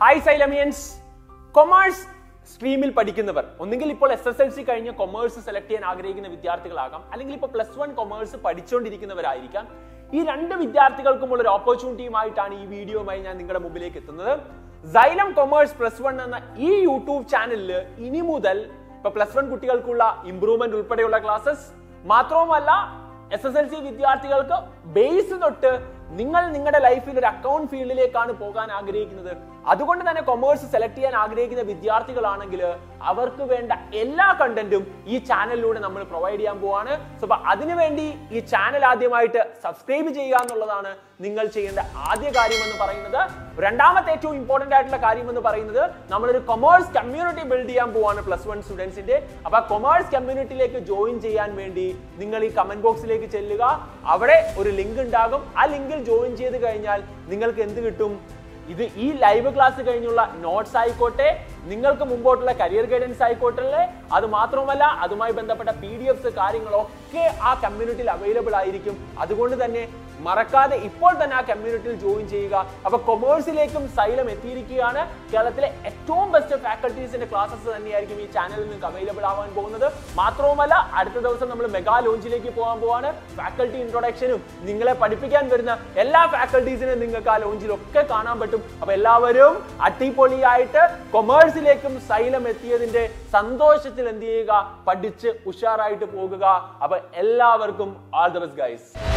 hi സൈലമിയൻസ് commerce സ്ട്രീമിൽ പഠിക്കുന്നവർ ഒന്നുകിൽ ഇപ്പോൾ എസ് എസ് എൽ സി കഴിഞ്ഞ് കൊമേഴ്സ് സെലക്ട് ചെയ്യാൻ ആഗ്രഹിക്കുന്ന വിദ്യാർത്ഥികളാകാം അല്ലെങ്കിൽ ഇപ്പോൾ പ്ലസ് വൺ കൊമേഴ്സ് പഠിച്ചുകൊണ്ടിരിക്കുന്നവരായിരിക്കാം ഈ രണ്ട് വിദ്യാർത്ഥികൾക്കും ഉള്ള ഒരു ഓപ്പർച്യൂണിറ്റിയുമായിട്ടാണ് ഈ വീഡിയോയുമായി ഞാൻ നിങ്ങളുടെ മുമ്പിലേക്ക് എത്തുന്നത് സൈലം കൊമേഴ്സ് പ്ലസ് വൺ എന്ന ഈ യൂട്യൂബ് ചാനലിൽ ഇനി മുതൽ ഇപ്പൊ പ്ലസ് വൺ കുട്ടികൾക്കുള്ള ഇംപ്രൂവ്മെന്റ് ഉൾപ്പെടെയുള്ള ക്ലാസ്സസ് മാത്രവുമല്ല എസ് എസ് എൽ സി വിദ്യാർത്ഥികൾക്ക് ബേസ് തൊട്ട് നിങ്ങൾ നിങ്ങളുടെ ലൈഫിൽ ഒരു അക്കൗണ്ട് ഫീൽഡിലേക്കാണ് പോകാൻ ആഗ്രഹിക്കുന്നത് അതുകൊണ്ട് തന്നെ കൊമേഴ്സ് സെലക്ട് ചെയ്യാൻ ആഗ്രഹിക്കുന്ന വിദ്യാർത്ഥികളാണെങ്കിൽ അവർക്ക് വേണ്ട എല്ലാ കണ്ടന്റും ഈ ചാനലിലൂടെ നമ്മൾ പ്രൊവൈഡ് ചെയ്യാൻ പോവാണ് സോ അപ്പൊ അതിനുവേണ്ടി ഈ ചാനൽ ആദ്യമായിട്ട് സബ്സ്ക്രൈബ് ചെയ്യുക എന്നുള്ളതാണ് നിങ്ങൾ ചെയ്യേണ്ട ആദ്യ കാര്യം എന്ന് പറയുന്നത് രണ്ടാമത്തെ ഏറ്റവും ഇമ്പോർട്ടന്റ് ആയിട്ടുള്ള കാര്യം എന്ന് പറയുന്നത് നമ്മളൊരു കൊമേഴ്സ് കമ്മ്യൂണിറ്റി ബിൽഡ് ചെയ്യാൻ പോവാണ് പ്ലസ് വൺ സ്റ്റുഡൻസിന്റെ അപ്പൊ ആ കൊമേഴ്സ് കമ്മ്യൂണിറ്റിയിലേക്ക് ജോയിൻ ചെയ്യാൻ വേണ്ടി നിങ്ങൾ ഈ കമന്റ് ബോക്സിലേക്ക് ചെല്ലുക അവിടെ ഒരു ലിങ്ക് ഉണ്ടാകും ആ ലിങ്കിൽ ജോയിൻ ചെയ്ത് കഴിഞ്ഞാൽ നിങ്ങൾക്ക് എന്ത് കിട്ടും ഇത് ഈ ലൈവ് ക്ലാസ് കഴിഞ്ഞുള്ള നോട്ട്സ് ആയിക്കോട്ടെ നിങ്ങൾക്ക് മുമ്പോട്ടുള്ള കരിയർ ഗൈഡൻസ് ആയിക്കോട്ടെ അത് മാത്രമല്ല അതുമായി ബന്ധപ്പെട്ട പി ഡി എഫ്സ് കാര്യങ്ങളൊക്കെ ആ കമ്മ്യൂണിറ്റിയിൽ അവൈലബിൾ ആയിരിക്കും അതുകൊണ്ട് തന്നെ മറക്കാതെ ഇപ്പോൾ തന്നെ ആ കമ്മ്യൂണിറ്റിയിൽ ജോയിൻ ചെയ്യുക അപ്പൊ കൊമേഴ്സിലേക്കും സൈലം എത്തിയിരിക്കുകയാണ് കേരളത്തിലെ ഏറ്റവും ബെസ്റ്റ് ഫാക്കൽറ്റീസിന്റെ ക്ലാസ്സസ് തന്നെയായിരിക്കും ഈ ചാനലിൽ നിങ്ങൾക്ക് അവൈലബിൾ ആവാൻ പോകുന്നത് മാത്രവുമല്ല അടുത്ത ദിവസം നമ്മൾ മെഗാ ലോഞ്ചിലേക്ക് പോകാൻ പോവാണ് ഫാക്കൽറ്റി ഇൻട്രൊഡക്ഷനും നിങ്ങളെ പഠിപ്പിക്കാൻ വരുന്ന എല്ലാ ഫാക്കൽറ്റീസിനും നിങ്ങൾക്ക് ആ ലോഞ്ചിലൊക്കെ കാണാൻ പറ്റും അപ്പൊ എല്ലാവരും അടിപൊളിയായിട്ട് കൊമേഴ്സിലേക്കും സൈലം എത്തിയതിന്റെ സന്തോഷത്തിൽ എന്ത് ചെയ്യുക പഠിച്ച് ഉഷാറായിട്ട് പോകുക അപ്പൊ എല്ലാവർക്കും ആൾ ദ ബെസ്റ്റ് ഗൈസ്